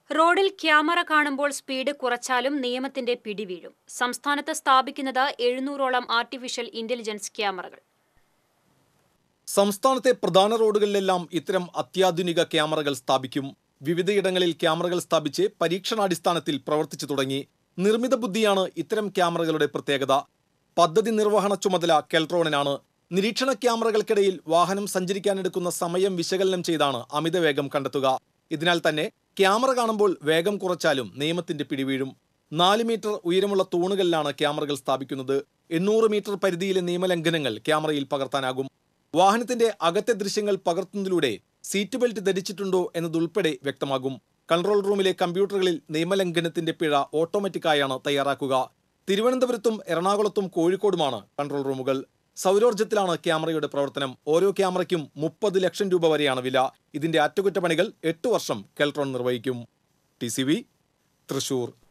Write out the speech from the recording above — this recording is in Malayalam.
റോഡിൽ ക്യാമറ കാണുമ്പോൾ സ്പീഡ് കുറച്ചാലും നിയമത്തിന്റെ പിടിവീഴും സംസ്ഥാനത്ത് സ്ഥാപിക്കുന്നത് എഴുന്നൂറോളം ആർട്ടിഫിഷ്യൽ ഇന്റലിജൻസ് ക്യാമറകൾ സംസ്ഥാനത്തെ പ്രധാന റോഡുകളിലെല്ലാം ഇത്തരം അത്യാധുനിക ക്യാമറകൾ സ്ഥാപിക്കും വിവിധയിടങ്ങളിൽ ക്യാമറകൾ സ്ഥാപിച്ച് പരീക്ഷണാടിസ്ഥാനത്തിൽ പ്രവർത്തിച്ചു തുടങ്ങി നിർമ്മിത ബുദ്ധിയാണ് ഇത്തരം ക്യാമറകളുടെ പ്രത്യേകത പദ്ധതി നിർവഹണ ചുമതല കെൽട്രോണിനാണ് നിരീക്ഷണ ക്യാമറകൾക്കിടയിൽ വാഹനം സഞ്ചരിക്കാനെടുക്കുന്ന സമയം വിശകലനം ചെയ്താണ് അമിതവേഗം കണ്ടെത്തുക ഇതിനാൽ തന്നെ ക്യാമറ കാണുമ്പോൾ വേഗം കുറച്ചാലും നിയമത്തിന്റെ പിടിവീഴും നാല് മീറ്റർ ഉയരമുള്ള തൂണുകളിലാണ് ക്യാമറകൾ സ്ഥാപിക്കുന്നത് എണ്ണൂറ് മീറ്റർ പരിധിയിലെ നിയമലംഘനങ്ങൾ ക്യാമറയിൽ പകർത്താനാകും വാഹനത്തിന്റെ അകത്തെ ദൃശ്യങ്ങൾ പകർത്തുന്നതിലൂടെ സീറ്റ് ബെൽറ്റ് ധരിച്ചിട്ടുണ്ടോ എന്നതുൾപ്പെടെ വ്യക്തമാകും കൺട്രോൾ റൂമിലെ കമ്പ്യൂട്ടറുകളിൽ നിയമലംഘനത്തിന്റെ പിഴ ഓട്ടോമാറ്റിക്കായാണ് തയ്യാറാക്കുക തിരുവനന്തപുരത്തും എറണാകുളത്തും കോഴിക്കോടുമാണ് കൺട്രോൾ റൂമുകൾ സൗരോർജ്ജത്തിലാണ് ക്യാമറയുടെ പ്രവർത്തനം ഓരോ ക്യാമറയ്ക്കും മുപ്പത് ലക്ഷം രൂപ വരെയാണ് വില ഇതിന്റെ അറ്റകുറ്റപ്പണികൾ എട്ട് വർഷം കെൽട്രോൺ നിർവഹിക്കും ടി തൃശൂർ